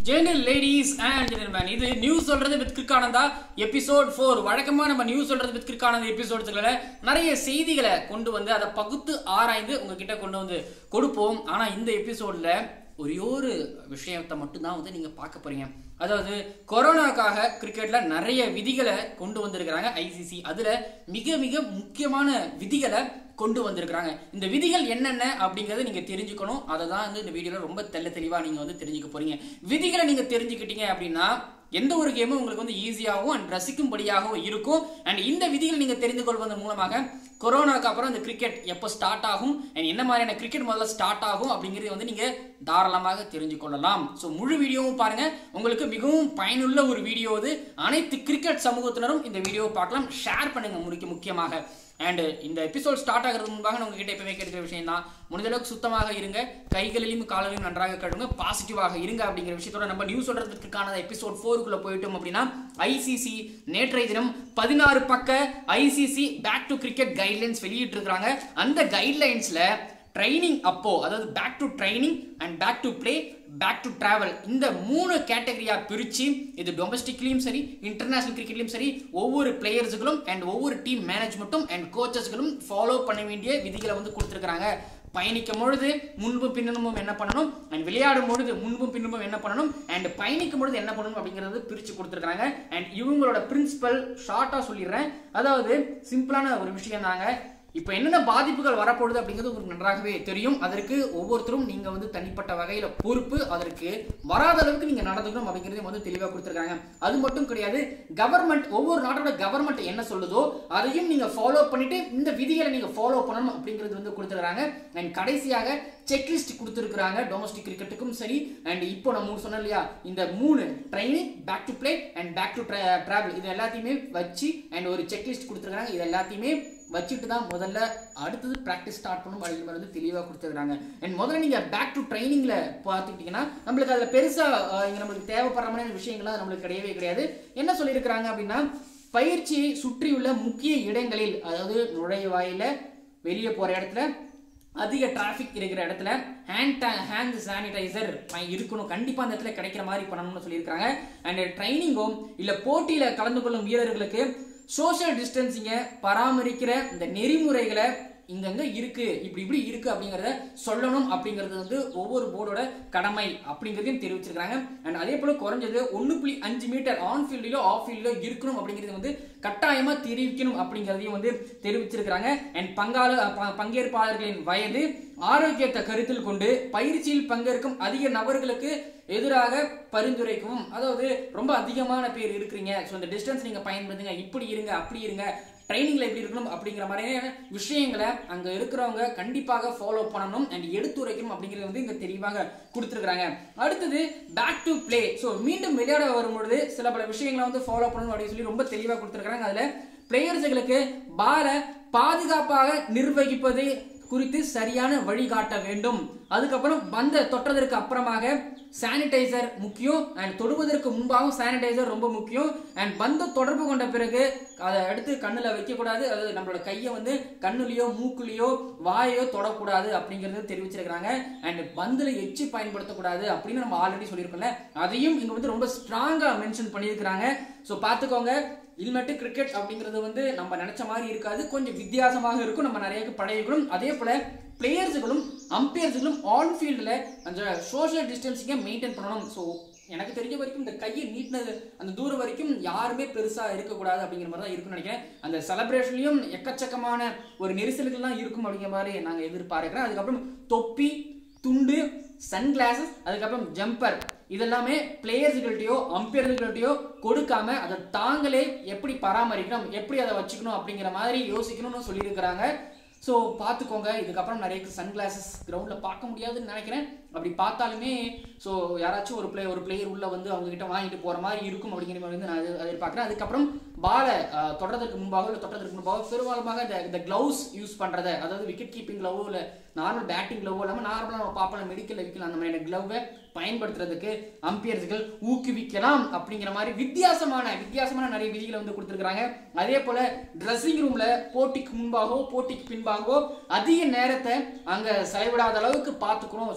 general ladies and gentlemen இது news சொல்றது with Crickananda episode four வழக்கமா நம்ம நியூஸ் சொல்றது வித் கிரிக்கானந்த எபிசோட்ஸ்ல நிறைய செய்திகளை கொண்டு வந்து அதை பகுத்து ஆராய்ந்து உங்ககிட்ட கொண்டு வந்து கொடுப்போம் ஆனா இந்த எபிசோட்ல ஒரே ஒரு விஷயத்தை மட்டும்தான் வந்து நீங்க பார்க்க போறீங்க அதாவது கொரோனாக்காக கிரிக்கெட்ல நிறைய விதிகளை கொண்டு வந்திருக்கிறாங்க ஐசிசி அதுல மிக மிக முக்கியமான விதிகளை கொண்டு வந்திருக்கிறாங்க இந்த விதிகள் என்னென்ன அப்படிங்கறத நீங்க தெரிஞ்சுக்கணும் அதை தான் வந்து இந்த வீடியோல ரொம்ப தெள்ள தெளிவா நீங்க வந்து தெரிஞ்சுக்க போறீங்க விதிகளை நீங்க தெரிஞ்சுக்கிட்டீங்க அப்படின்னா எந்த ஒரு கேமும் உங்களுக்கு வந்து ஈஸியாகவும் அண்ட் ரசிக்கும்படியாகவும் இருக்கும் அண்ட் இந்த விதிகள் நீங்க தெரிந்து கொள்வதன் மூலமாக கொரோனாக்கு அப்புறம் இந்த கிரிக்கெட் எப்போ ஸ்டார்ட் ஆகும் அண்ட் என்ன மாதிரியான கிரிக்கெட் முதல்ல ஸ்டார்ட் ஆகும் அப்படிங்கிறது வந்து நீங்க தாராளமாக தெரிஞ்சு கொள்ளலாம் ஸோ முழு வீடியோவும் பாருங்க உங்களுக்கு மிகவும் பயனுள்ள ஒரு வீடியோ இது அனைத்து கிரிக்கெட் சமூகத்தினரும் இந்த வீடியோவை பார்க்கலாம் ஷேர் பண்ணுங்க முக்கிய முக்கியமாக அண்ட் இந்த எபிசோட் ஸ்டார்ட் ஆகிறதுக்கு முன்பாக நான் உங்ககிட்ட எப்பவுமே கேட்கிற விஷயம் தான் முடிஞ்ச அளவுக்கு சுத்தமாக இருங்க கைகளிலும் காலையும் நன்றாக கழுவுங்க பாசிட்டிவாக இருங்க அப்படிங்கிற விஷயத்தோட நம்ம நியூஸ் சொல்றதுக்கான எபிசோட் ஃபோருக்குள்ள போயிட்டோம் அப்படின்னா ஐசிசி நேற்றைய தினம் பதினாறு பக்க ICC back to cricket guidelines வெளியிட்டு இருக்காங்க அந்த கைட்லைன்ஸ்ல ட்ரைனிங் அப்போ அதாவது back to training and back to play back to travel இந்த மூணு கேட்டகரியா பிரிச்சு இது டொமஸ்டிக்லயும் சரி இன்டர்நேஷனல் கிரிக்கெட்லயும் சரி ஒவ்வொரு பிளேயர்ஸுகளும் அண்ட் ஒவ்வொரு டீம் மேனேஜ்மெண்ட்டும் அண்ட் கோச்சஸ்களும் ஃபாலோ பண்ண வேண்டிய விதிகளை வந்து கொடுத்துருக்காங்க பயணிக்கும் பொழுது முன்பும் பின்னமும் என்ன பண்ணணும் அண்ட் விளையாடும் பொழுது முன்பும் பின்னமும் என்ன பண்ணணும் அண்ட் பயணிக்கும் பொழுது என்ன பண்ணணும் அப்படிங்கறது பிரிச்சு கொடுத்துருக்காங்க அண்ட் இவங்களோட பிரின்சிபல் ஷார்ட்டா சொல்லிடுறேன் அதாவது சிம்பிளான ஒரு விஷயம் தாங்க இப்போ என்னென்ன பாதிப்புகள் வரப்போகுது அப்படிங்கிறது உங்களுக்கு நன்றாகவே தெரியும் அதற்கு ஒவ்வொருத்தரும் நீங்க வந்து தனிப்பட்ட வகையில பொறுப்பு அதற்கு வராத அளவுக்கு நீங்க நடந்துக்கணும் அப்படிங்கிறதையும் வந்து தெளிவாக கொடுத்துருக்காங்க அது மட்டும் கிடையாது கவர்மெண்ட் ஒவ்வொரு நாட்டோட கவர்மெண்ட் என்ன சொல்லுதோ அதையும் நீங்க ஃபாலோ பண்ணிட்டு இந்த விதிகளை நீங்க ஃபாலோ பண்ணணும் அப்படிங்கிறது வந்து கொடுத்துருக்காங்க அண்ட் கடைசியாக செக்லிஸ்ட் கொடுத்துருக்காங்க டொமஸ்டிக் கிரிக்கெட்டுக்கும் சரி அண்ட் இப்போ நம்ம சொன்னோம் இல்லையா இந்த மூணு training back to play and back to travel இது எல்லாத்தையுமே வச்சு அண்ட் ஒரு செக்லிஸ்ட் கொடுத்துருக்காங்க இது எல்லாத்தையுமே வச்சுட்டு தான் முதல்ல அடுத்தது ப்ராக்டிஸ் ஸ்டார்ட் பண்ணும் அப்படிங்கிற மாதிரி வந்து தெளிவாக கொடுத்துருக்காங்க அண்ட் முதல்ல நீங்கள் பேக் டு ட்ரைனிங்கில் பார்த்துக்கிட்டிங்கன்னா நம்மளுக்கு அதில் பெருசாக இங்கே நம்மளுக்கு தேவைப்படுற மாதிரி விஷயங்கள்லாம் நம்மளுக்கு கிடையவே கிடையாது என்ன சொல்லியிருக்கிறாங்க அப்படின்னா பயிற்சியை சுற்றியுள்ள முக்கிய இடங்களில் அதாவது நுழைவாயில வெளியே போகிற இடத்துல அதிக டிராஃபிக் இருக்கிற இடத்துல ஹேண்ட் ஹேண்ட் சானிடைசர் இருக்கணும் கண்டிப்பாக அந்த இடத்துல கிடைக்கிற மாதிரி பண்ணணும்னு சொல்லியிருக்காங்க அண்ட் ட்ரைனிங்கும் இல்லை போட்டியில் கலந்து கொள்ளும் வீரர்களுக்கு சோஷியல் டிஸ்டன்சிங்கை பராமரிக்கிற இந்த நெறிமுறைகளை இங்கங்க இருக்கு இப்படி இப்படி இருக்கு அப்படிங்கறத சொல்லணும் அப்படிங்கிறது வந்து ஒவ்வொரு போர்டோட கடமை அப்படிங்கிறதையும் தெரிவிச்சிருக்காங்க அண்ட் அதே போல குறைஞ்சது ஒன்னு புள்ளி அஞ்சு மீட்டர் ஆன் ஃபீல்டிலோ ஆஃப் ஃபீல்டிலோ இருக்கணும் அப்படிங்கிறது வந்து கட்டாயமா தெரிவிக்கணும் அப்படிங்கிறதையும் வந்து தெரிவிச்சிருக்காங்க அண்ட் பங்காள பங்கேற்பாளர்களின் வயது ஆரோக்கியத்தை கருத்தில் கொண்டு பயிற்சியில் பங்கேற்கும் அதிக நபர்களுக்கு எதிராக பரிந்துரைக்கவும் அதாவது ரொம்ப அதிகமான பேர் இருக்கிறீங்க ஸோ இந்த டிஸ்டன்ஸ் நீங்க பயன்படுத்துங்க இப்படி இருங்க அப்படி இருங்க ட்ரைனிங்ல எப்படி இருக்கணும் அப்படிங்கிற மாதிரியான விஷயங்களை அங்க இருக்கிறவங்க கண்டிப்பாக ஃபாலோ பண்ணணும் அண்ட் எடுத்துரைக்கணும் அப்படிங்கிறது வந்து இங்க தெளிவாக கொடுத்துருக்காங்க அடுத்தது பேக் டு பிளே ஸோ மீண்டும் விளையாட வரும்பொழுது சில பல விஷயங்களை வந்து ஃபாலோ பண்ணணும் அப்படின்னு சொல்லி ரொம்ப தெளிவாக கொடுத்துருக்காங்க அதுல பிளேயர்ஸுகளுக்கு பாலை பாதுகாப்பாக நிர்வகிப்பது குறித்து சரியான வழிகாட்ட வேண்டும் அதுக்கப்புறம் பந்த தொட்டதற்கு அப்புறமாக சானிடைசர் முக்கியம் அண்ட் தொடுவதற்கு முன்பாகவும் சானிடைசர் ரொம்ப முக்கியம் அண்ட் பந்த தொடர்பு கொண்ட பிறகு அதை எடுத்து கண்ணுல வைக்கக்கூடாது அது நம்மளோட கையை வந்து கண்ணுலயோ மூக்குலயோ வாயோ தொடக்கூடாது அப்படிங்கறது தெரிவிச்சிருக்காங்க அண்ட் பந்துல எச்சு பயன்படுத்தக்கூடாது அப்படின்னு நம்ம ஆல்ரெடி சொல்லியிருக்கோம்ல அதையும் இங்க வந்து ரொம்ப ஸ்ட்ராங்கா மென்ஷன் பண்ணியிருக்கிறாங்க ஸோ பார்த்துக்கோங்க இல்மேட்டு கிரிக்கெட் அப்படிங்கிறது வந்து நம்ம நினைச்ச மாதிரி இருக்காது கொஞ்சம் வித்தியாசமாக இருக்கும் நம்ம நிறைய படையங்களும் அதே போல பிளேயர்ஸுகளும் அம்பையர்ஸுகளும் ஆன் ஃபீல்டில் அந்த சோஷியல் டிஸ்டன்சிங்கை மெயின்டைன் பண்ணணும் ஸோ எனக்கு தெரிஞ்ச வரைக்கும் இந்த கையை நீட்டினது அந்த தூரம் வரைக்கும் யாருமே பெருசாக இருக்கக்கூடாது அப்படிங்கிற மாதிரி தான் இருக்கும்னு நினைக்கிறேன் அந்த செலப்ரேஷன்லையும் எக்கச்சக்கமான ஒரு நெரிசல்கள்லாம் இருக்கும் அப்படிங்கிற மாதிரி நாங்கள் எதிர்பார்க்கிறேன் அதுக்கப்புறம் தொப்பி துண்டு சன் கிளாஸஸ் அதுக்கப்புறம் ஜம்பர் இதெல்லாமே பிளேயர்ஸ்கள்ட்டையோ அம்பையர்கள்ட்டையோ கொடுக்காம அதை தாங்களே எப்படி பராமரிக்கணும் எப்படி அதை வச்சுக்கணும் அப்படிங்கிற மாதிரி யோசிக்கணும்னு சொல்லியிருக்கிறாங்க ஸோ பார்த்துக்கோங்க இதுக்கப்புறம் நிறைய சன் கிளாஸஸ் கிரவுண்டில் பார்க்க முடியாதுன்னு நினைக்கிறேன் அப்படி பார்த்தாலுமே ஸோ யாராச்சும் ஒரு பிளே ஒரு பிளேயர் உள்ள வந்து அவங்க கிட்ட வாங்கிட்டு போகிற மாதிரி இருக்கும் அப்படிங்கிற மாதிரி வந்து நான் எதிர்- எதிர்பார்க்குறேன் அதுக்கப்புறம் பாலை தொடர்றதுக்கு முன்பாக இல்லை தொட்டதற்கு முன்பாக பெரும்பாலுமாக இந்த இந்த க்ளவுஸ் யூஸ் பண்ணுறத அதாவது விக்கெட் கீப்பிங் க்ளவோ இல்லை நார்மல் பேட்டிங் க்ளவோ இல்லாமல் நார்மலாக நம்ம பார்ப்போம் மெடிக்கல் வைக்கலாம் அந்த மாதிரியான க்ளவ்வை பயன்படுத்துறதுக்கு அம்பியர்ஸ்கள் ஊக்குவிக்கலாம் அப்படிங்கிற மாதிரி வித்தியாசமான வித்தியாசமான நிறைய விதிகளை வந்து கொடுத்துருக்காங்க அதே போல ட்ரெஸ்ஸிங் ரூம்ல போட்டிக்கு முன்பாகவோ போட்டிக்கு பின்பாகவோ அதிக நேரத்தை அங்க செலவிடாத அளவுக்கு பார்த்துக்கணும் ஸோ கம்மியான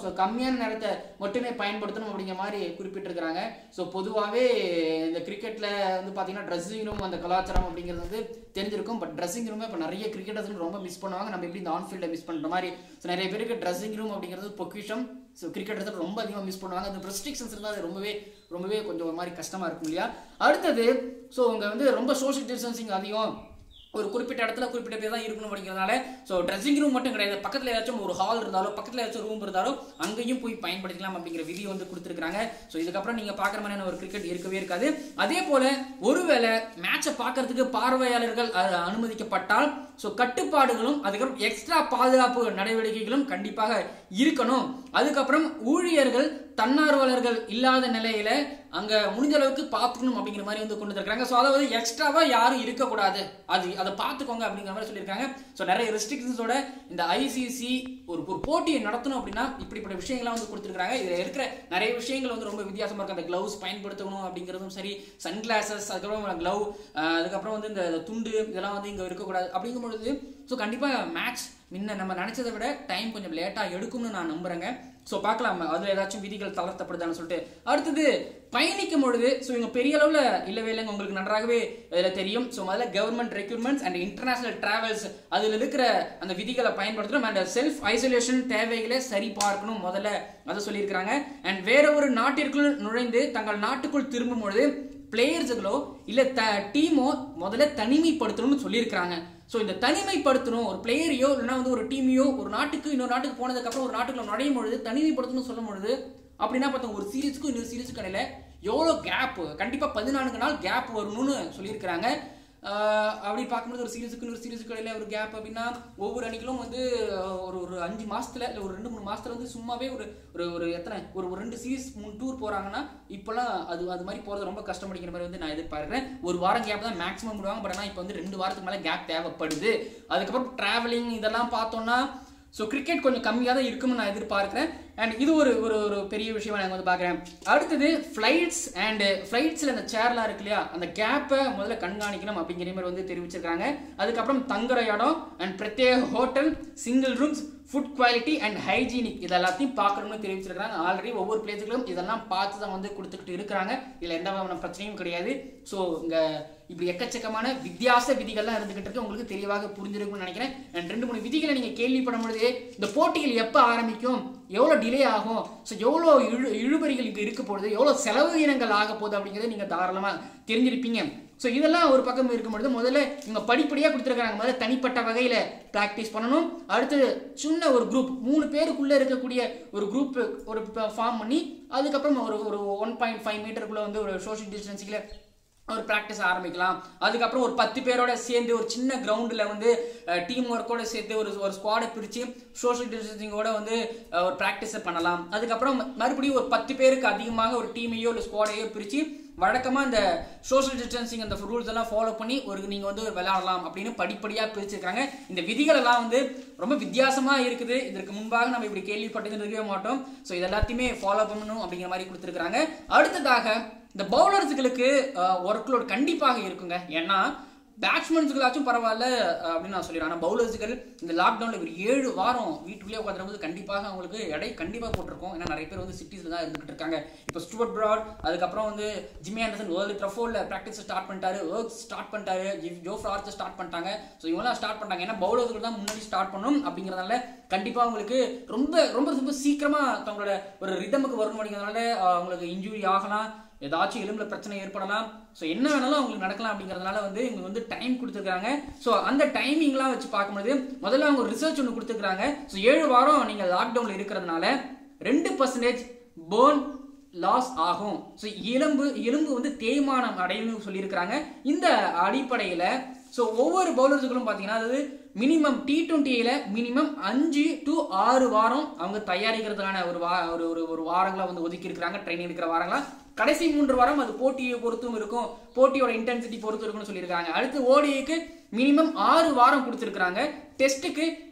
கம்மியான நேரத்தை மட்டுமே பயன்படுத்தணும் அப்படிங்கிற மாதிரி குறிப்பிட்டிருக்கிறாங்க ஸோ பொதுவாகவே இந்த கிரிக்கெட்டில் வந்து பார்த்தீங்கன்னா ட்ரெஸ்ஸிங் ரூம் அந்த கலாச்சாரம் அப்படிங்கிறது வந்து தெரிஞ்சிருக்கும் பட் ட்ரெஸ்ஸிங் ரூமே இப்போ நிறைய கிரிக்கெட்டர்ஸ் ரொம்ப மிஸ் பண்ணுவாங்க நம்ம எப்படி இந்த ஆன்ஃபீல்டை மிஸ் பண்ணுற மாதிரி ஸோ நிறைய பேருக்கு ட்ரெஸ்ஸிங் ரூம் அப்படிங்கிறது பொக்கிஷம் ஸோ கிரிக்கெட்டர்ஸ் ரொம்ப அதிகமாக மிஸ் பண்ணுவாங்க அந்த ரெஸ்ட்ரிக்ஷன்ஸ் இருந்தால் அது ரொம்பவே ரொம்பவே கொஞ்சம் ஒரு மாதிரி கஷ்டமாக இருக்கும் இல்லையா அடுத்தது ஸோ உங்க வந்து ரொம்ப சோஷியல் டிஸ்டன்சிங் அதிகம் ஒரு குறிப்பிட்ட இடத்துல குறிப்பிட்ட பேர் தான் இருக்கணும் அப்படிங்கிறதுனால ஸோ ட்ரெஸ்ஸிங் ரூம் மட்டும் கிடையாது பக்கத்தில் ஏதாச்சும் ஒரு ஹால் இருந்தாலோ பக்கத்தில் ஏதாச்சும் ரூம் இருந்தாலோ அங்கேயும் போய் பயன்படுத்திக்கலாம் அப்படிங்கிற விதி வந்து கொடுத்துருக்காங்க ஸோ இதுக்கப்புறம் நீங்கள் பார்க்குற மாதிரியான ஒரு கிரிக்கெட் இருக்கவே இருக்காது அதே போல ஒருவேளை மேட்சை பார்க்கறதுக்கு பார்வையாளர்கள் அஹ், அனுமதிக்கப்பட்டால் ஸோ கட்டுப்பாடுகளும் அதுக்கப்புறம் எக்ஸ்ட்ரா பாதுகாப்பு நடவடிக்கைகளும் கண்டிப்பாக இருக்கணும் அதுக்கப்புறம் ஊழியர்கள் தன்னார்வலர்கள் இல்லாத நிலையில அங்க முடிஞ்ச அளவுக்கு பார்த்துக்கணும் அப்படிங்கிற மாதிரி வந்து கொண்டு வந்திருக்காங்க ஸோ அதாவது எக்ஸ்ட்ராவா யாரும் இருக்கக்கூடாது அது அதை பார்த்துக்கோங்க அப்படிங்கிற மாதிரி சொல்லியிருக்காங்க ஸோ நிறைய ரெஸ்ட்ரிக்ஷன்ஸோட இந்த ஐசிசி ஒரு ஒரு போட்டியை நடத்தணும் அப்படின்னா இப்படிப்பட்ட விஷயங்கள்லாம் வந்து கொடுத்துருக்காங்க இதில் இருக்கிற நிறைய விஷயங்கள் வந்து ரொம்ப வித்தியாசமா இருக்கு அந்த கிளவுஸ் பயன்படுத்தணும் அப்படிங்கிறதும் சரி சன் கிளாஸஸ் அதுக்கப்புறம் க்ளவ் அதுக்கப்புறம் வந்து இந்த துண்டு இதெல்லாம் வந்து இங்கே இருக்கக்கூடாது அப்படிங்கும் பொழுது ஸோ கண்டிப்பாக மேட்ச் முன்ன நம்ம நினைச்சதை விட டைம் கொஞ்சம் லேட்டாக எடுக்கும்னு நான் நம்புறேங்க ஸோ பார்க்கலாம் அதில் ஏதாச்சும் விதிகள் தளர்த்தப்படுதான்னு சொல்லிட்டு அடுத்தது பயணிக்கும் பொழுது ஸோ இவங்க பெரிய அளவில் இல்லவே இல்லைங்க உங்களுக்கு நன்றாகவே இதில் தெரியும் ஸோ முதல்ல government requirements and international travels அதில் இருக்கிற அந்த விதிகளை பயன்படுத்தணும் அண்ட் செல்ஃப் ஐசோலேஷன் தேவைகளை சரி பார்க்கணும் முதல்ல அதை சொல்லியிருக்கிறாங்க அண்ட் வேற ஒரு நாட்டிற்குள் நுழைந்து தங்கள் நாட்டுக்குள் திரும்பும் பொழுது பிளேயர்ஸுகளோ இல்லை த டீமோ முதல்ல தனிமைப்படுத்தணும்னு சொல்லியிருக்கிறாங்க ஸோ இந்த தனிமைப்படுத்தணும் ஒரு பிளேயரையோ இல்லைன்னா வந்து ஒரு டீமையோ ஒரு நாட்டுக்கு இன்னொரு நாட்டுக்கு போனதுக்கப்புறம் ஒரு நாட்டுக்குள்ள நுழையும் பொழுது தனிமைப்படுத்தணும்னு சொல்லும் பொழுது அப்படின்னா பார்த்தோம் ஒரு சீரீஸ்க்கும் இன்னொரு சீரீஸுக்கு இடையில எவ்வளோ கேப் கண்டிப்பாக பதினான்கு நாள் கேப் வரணும்னு சொல்லியிருக்கிறாங்க ஆஹ் அப்படி பார்க்கும்போது ஒரு சீரீஸுக்கு ஒரு சீரீஸுக்கு இடையில ஒரு கேப் அப்படின்னா ஒவ்வொரு அணிகளும் வந்து ஆஹ் ஒரு ஒரு அஞ்சு மாசத்துல இல்லை ஒரு ரெண்டு மூணு மாசத்துல வந்து சும்மாவே ஒரு ஒரு ஒரு எத்தனை ஒரு ஒரு ரெண்டு சீரீஸ் மூணு டூர் போறாங்கன்னா இப்போலாம் அது அது மாதிரி போறது ரொம்ப கஷ்டம் படிக்கிற மாதிரி வந்து நான் எதிர்பார்க்கிறேன் ஒரு வாரம் கேப் தான் மேக்ஸிமம் விடுவாங்க பட் ஆனால் இப்போ வந்து ரெண்டு வாரத்துக்கு மேலே கேப் தேவைப்படுது அதுக்கப்புறம் டிராவலிங் இதெல்லாம் பார்த்தோம்னா ஸோ கிரிக்கெட் கொஞ்சம் கம்மியாக தான் இருக்கும்னு நான் எதிர்பார்க்கிறேன் அண்ட் இது ஒரு ஒரு ஒரு பெரிய விஷயமா நான் வந்து பார்க்குறேன் அடுத்தது ஃப்ளைட்ஸ் அண்ட் ஃப்ளைட்ஸில் அந்த சேர்லாம் இருக்கு இல்லையா அந்த கேப்பை முதல்ல கண்காணிக்கணும் அப்படிங்கிற மாதிரி வந்து தெரிவிச்சிருக்காங்க அதுக்கப்புறம் தங்குற இடம் அண்ட் பிரத்யேக hotel single rooms food quality and hygienic இது எல்லாத்தையும் பார்க்கணும்னு தெரிவிச்சிருக்காங்க ஆல்ரெடி ஒவ்வொரு பிளேஸுகளும் இதெல்லாம் பார்த்து தான் வந்து கொடுத்துக்கிட்டு இருக்கிறாங்க இதில் எந்த விதமான பிரச்சனையும் கிடையாது ஸோ இங்கே இப்படி எக்கச்சக்கமான வித்தியாச விதிகள்லாம் இருந்துகிட்டு இருக்கு உங்களுக்கு தெளிவாக புரிஞ்சிருக்கும்னு நினைக்கிறேன் அண்ட் ரெண்டு மூணு விதிகளை நீங்கள் கேள்விப்படும் பொழுது இந்த போட்டிகள் எப்போ ஆரம்பிக்கும் எவ்வளோ டிலே ஆகும் ஸோ எவ்வளோ இழு இழுபறிகள் இங்கே இருக்க போகுது எவ்வளோ செலவினங்கள் ஆக போகுது அப்படிங்கிறத நீங்கள் தாராளமாக தெரிஞ்சிருப்பீங்க ஸோ இதெல்லாம் ஒரு பக்கம் இருக்கும் பொழுது முதல்ல இவங்க படிப்படியாக கொடுத்துருக்காங்க முதல்ல தனிப்பட்ட வகையில் ப்ராக்டிஸ் பண்ணணும் அடுத்து சின்ன ஒரு குரூப் மூணு பேருக்குள்ளே இருக்கக்கூடிய ஒரு குரூப் ஒரு ஃபார்ம் பண்ணி அதுக்கப்புறம் ஒரு ஒரு ஒன் பாயிண்ட் ஃபைவ் மீட்டருக்குள்ளே வந்து ஒரு சோஷியல் டிஸ்டன்சிங்கில் ஒரு ப்ராக்டிஸ் ஆரம்பிக்கலாம் அதுக்கப்புறம் ஒரு பத்து பேரோட சேர்ந்து ஒரு சின்ன கிரவுண்டில் வந்து டீம் ஒர்க்கோட சேர்த்து ஒரு ஒரு ஸ்குவாடை பிரித்து சோஷியல் டிஸ்டன்சிங்கோட வந்து அஹ், ஒரு ப்ராக்டிஸை பண்ணலாம் அதுக்கப்புறம் மறுபடியும் ஒரு பத்து பேருக்கு அதிகமாக ஒரு டீமையோ இல்லை ஸ்குவாடையோ பிரித்து வழக்கமாக இந்த சோஷியல் டிஸ்டன்சிங் அந்த ரூல்ஸ் எல்லாம் ஃபாலோ பண்ணி ஒரு நீங்கள் வந்து விளையாடலாம் அப்படின்னு படிப்படியாக பிரிச்சிருக்காங்க இந்த விதிகள் எல்லாம் வந்து ரொம்ப வித்தியாசமாக இருக்குது இதற்கு முன்பாக நம்ம இப்படி கேள்விப்பட்டது இருக்கவே மாட்டோம் ஸோ இது எல்லாத்தையுமே ஃபாலோ பண்ணணும் அப்படிங்கிற மாதிரி கொடுத்துருக்காங்க அடுத்ததாக இந்த பவுலர்ஸுகளுக்கு ஒர்க் லோட் கண்டிப்பாக இருக்குங்க ஏன்னா பேட்ஸ்மேன்ஸுகளாச்சும் பரவாயில்ல அஹ், அப்படின்னு நான் சொல்லிடுறேன் ஆனால் பவுலர்ஸுகள் இந்த லாக்டவுனில் ஒரு ஏழு வாரம் வீட்டுக்குள்ளேயே உட்காந்துரும்போது கண்டிப்பாக அவங்களுக்கு எடை கண்டிப்பாக போட்டிருக்கோம் ஏன்னா நிறைய பேர் வந்து சிட்டிஸில் தான் இருந்துகிட்டு இருக்காங்க இப்போ ஸ்டூவர்ட் ப்ராட் அதுக்கப்புறம் வந்து ஜிம்மி ஆண்டர்சன் வேர்ல்டு ட்ரஃபோவில் ப்ராக்டிஸ் ஸ்டார்ட் பண்ணிட்டாரு ஒர்க் ஸ்டார்ட் பண்ணிட்டாரு ஜோஃப் ஆர்ச்சர் ஸ்டார்ட் பண்ணிட்டாங்க ஸோ இவங்களாம் ஸ்டார்ட் பண்ணிட்டாங்க ஏன்னா பவுலர்கள் தான் முன்னாடி ஸ்டார்ட் பண்ணணும் அப்படிங்கிறதுனால கண்டிப்பாக அவங்களுக்கு ரொம்ப ரொம்ப ரொம்ப சீக்கிரமாக தங்களோட ஒரு ரிதமுக்கு வரணும் அப்படிங்கிறதுனால அஹ், அவங்களுக்கு இன்ஜுரி ஆகலாம் ஏதாச்சும் எலும்புல பிரச்சனை ஏற்படலாம் ஸோ என்ன வேணாலும் அவங்களுக்கு நடக்கலாம் அப்படிங்கிறதுனால வந்து இவங்க வந்து டைம் கொடுத்துருக்காங்க ஸோ அந்த டைமிங்லாம் வச்சு பார்க்கும்போது முதல்ல அவங்க ரிசர்ச் ஒன்று கொடுத்துருக்காங்க ஸோ ஏழு வாரம் நீங்கள் லாக்டவுனில் இருக்கிறதுனால ரெண்டு பர்சன்டேஜ் பேர்ன் லாஸ் ஆகும் ஸோ எலும்பு எலும்பு வந்து தேய்மானம் அடையும்னு சொல்லியிருக்கிறாங்க இந்த அடிப்படையில் ஸோ ஒவ்வொரு பவுலர்ஸுகளும் பார்த்தீங்கன்னா அதாவது மினிமம் டி டுவெண்ட்டியில் மினிமம் அஞ்சு டு ஆறு வாரம் அவங்க தயாரிக்கிறதுக்கான ஒரு வா ஒரு ஒரு ஒரு வாரங்களை வந்து ஒதுக்கி இருக்கிறாங்க ட்ரைனிங் இருக்கிற வாரங்களா கடைசி மூன்று வாரம் அது போட்டியை பொறுத்தும் இருக்கும் போட்டியோட இன்டென்சிட்டி பொறுத்து இருக்கும்னு சொல்லியிருக்காங்க அடுத்து ஓடிஐக்கு மினிமம் ஆறு வாரம் கொடுத்துருக்காங்க டெஸ்ட்டுக்கு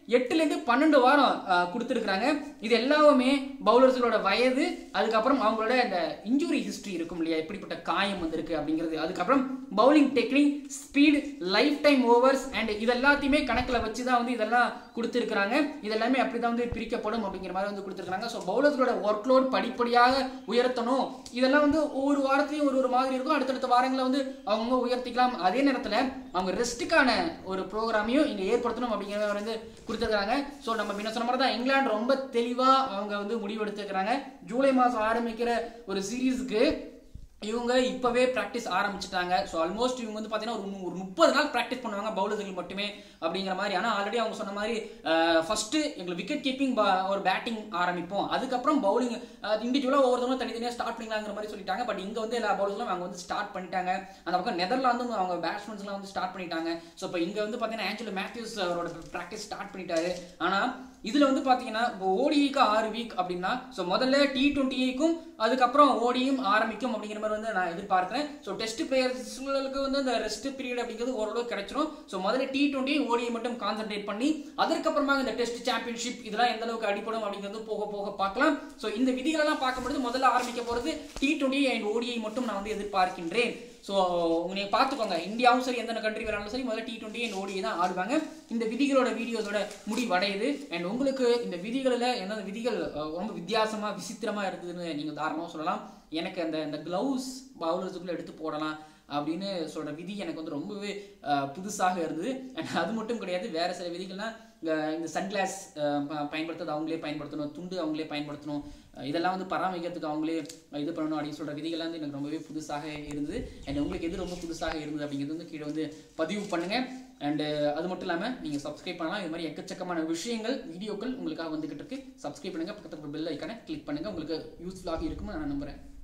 எட்டுலேருந்து பன்னெண்டு வாரம் கொடுத்துருக்குறாங்க இது எல்லாமே பவுலர்ஸுகளோட வயது அதுக்கப்புறம் அவங்களோட இந்த இன்ஜுரி ஹிஸ்ட்ரி இருக்கும் இல்லையா எப்படிப்பட்ட காயம் வந்திருக்கு அப்படிங்கிறது அதுக்கப்புறம் bowling technique speed life time overs and இது எல்லாத்தையுமே கணக்கில் வச்சு தான் வந்து இதெல்லாம் கொடுத்துருக்குறாங்க இதெல்லாமே அப்படி தான் வந்து பிரிக்கப்படும் அப்படிங்கிற மாதிரி வந்து கொடுத்துருக்காங்க ஸோ பவுலர்ஸோட ஒர்க் லோட் படிப்படியாக உயர்த்தணும் இதெல்லாம் வந்து ஒவ்வொரு வாரத்தையும் ஒரு ஒரு மாதிரி இருக்கும் அடுத்தடுத்த வாரங்களில் வந்து அவங்க உயர்த்திக்கலாம் அதே நேரத்தில் அவங்க ரெஸ்ட்டுக்கான ஒரு ப்ரோக்ராமையும் இங்கே ஏற்படுத்தணும் அப்படிங்கிற மாதிரி வந்து கொடுத்துருக்காங்க ஸோ நம்ம முன்ன சொன்ன மாதிரி தான் இங்கிலாந்து ரொம்ப தெளிவாக அவங்க வந்து முடிவெடுத்துக்கிறாங்க ஜூலை மாதம் ஆரம்பிக்கிற ஒரு சீரீஸ்க்கு இவங்க இப்போவே ப்ராக்டிஸ் ஆரம்பிச்சிட்டாங்க ஸோ ஆல்மோஸ்ட் இவங்க வந்து பார்த்தீங்கன்னா ஒரு நு- ஒரு முப்பது நாள் ப்ராக்டிஸ் பண்ணுவாங்க பவுலர்கள் மட்டுமே அப்படிங்கிற மாதிரி ஆனால் ஆல்ரெடி அவங்க சொன்ன மாதிரி ஃபர்ஸ்ட் எங்களுக்கு விக்கெட் கீப்பிங் ஒரு பேட்டிங் ஆரம்பிப்போம் அதுக்கப்புறம் பவுலிங் இண்டிவிஜுவலாக ஒவ்வொருத்தவங்களும் தனித்தனியாக ஸ்டார்ட் பண்ணிக்கலாங்கிற மாதிரி சொல்லிட்டாங்க பட் இங்கே வந்து எல்லா பவுலர்ஸ்லாம் அவங்க வந்து ஸ்டார்ட் பண்ணிட்டாங்க அந்த பக்கம் நெதர்லாந்தும் அவங்க பேட்ஸ்மேன்ஸ்லாம் வந்து ஸ்டார்ட் பண்ணிட்டாங்க ஸோ இப்போ இங்கே வந்து பார்த்தீங்கன்னா ஆஞ்சலோ மேத்யூஸ் அவரோட ப்ராக்டிஸ் ஸ்டார்ட் பண்ணிட்டாரு ஆனால் இதுல வந்து பாத்தீங்கன்னா இப்போ ஓடிக்கு ஆறு வீக் அப்படின்னா ஸோ முதல்ல டி டுவெண்ட்டிக்கும் அதுக்கப்புறம் ஓடியும் ஆரம்பிக்கும் அப்படிங்கிற மாதிரி வந்து நான் எதிர்பார்க்கிறேன் ஸோ டெஸ்ட் பிளேயர்ஸ்களுக்கு வந்து அந்த ரெஸ்ட் பீரியட் அப்படிங்கிறது ஓரளவு கிடைச்சிரும் ஸோ முதல்ல டி டுவெண்ட்டி ஓடியை மட்டும் கான்சென்ட்ரேட் பண்ணி அதற்கப்புறமா இந்த டெஸ்ட் சாம்பியன்ஷிப் இதெல்லாம் எந்த அளவுக்கு அடிப்படும் அப்படிங்கிறது போக போக பார்க்கலாம் ஸோ இந்த விதிகளெல்லாம் பார்க்கும்பொழுது முதல்ல ஆரம்பிக்க போறது டி டுவெண்ட்டி அண்ட் ஓடியை மட்டும் நான் வந்து எதிர்பார்க்கின்றேன் ஸோ நீங்கள் பார்த்துக்கோங்க இந்தியாவும் சரி எந்த கண்ட்ரி வராலும் சரி முதல்ல டி டுவெண்ட்டி அண்ட் ஓடியை தான் ஆடுவாங்க இந்த விதிகளோட வீடியோஸோட முடிவடையுது அண்ட் உங்களுக்கு இந்த விதிகளில் என்ன விதிகள் அஹ், ரொம்ப வித்தியாசமா விசித்திரமா இருக்குதுன்னு நீங்கள் தாராளமாக சொல்லலாம் எனக்கு அந்த இந்த க்ளவுஸ் பவுலர்ஸுக்குள்ள எடுத்து போடலாம் அப்படின்னு சொல்ற விதி எனக்கு வந்து ரொம்பவே அஹ், புதுசாக இருந்தது And அது மட்டும் கிடையாது வேற சில விதிகள்லாம் அஹ், இந்த சன்கிளாஸ் பயன்படுத்துறது அவங்களே பயன்படுத்தணும் துண்டு அவங்களே பயன்படுத்தணும் அஹ், இதெல்லாம் வந்து பராமரிக்கிறதுக்கு அவங்களே அஹ், இது பண்ணணும் அப்படின்னு சொல்ற விதிகள்லாம் வந்து எனக்கு ரொம்பவே புதுசாக இருந்தது அண்ட் உங்களுக்கு எது ரொம்ப புதுசாக இருந்தது அப்படிங்கிறது வந்து கீழே வந்து பதிவு பண்ணுங்க அண்டு அது மட்டும் இல்லாமல் நீங்கள் சப்ஸ்கிரைப் பண்ணலாம் இது மாதிரி எக்கச்சக்கமான விஷயங்கள் வீடியோக்கள் உங்களுக்காக வந்துகிட்டு இருக்கு சப்ஸ்கிரைப் பண்ணுங்க பக்கத்துல பெல் ஐக்கானை கிளிக் பண்ணுங்க உங்களுக்கு யூஸ்ஃபுல்லாக இருக்கும்னு நான் நம்புறேன்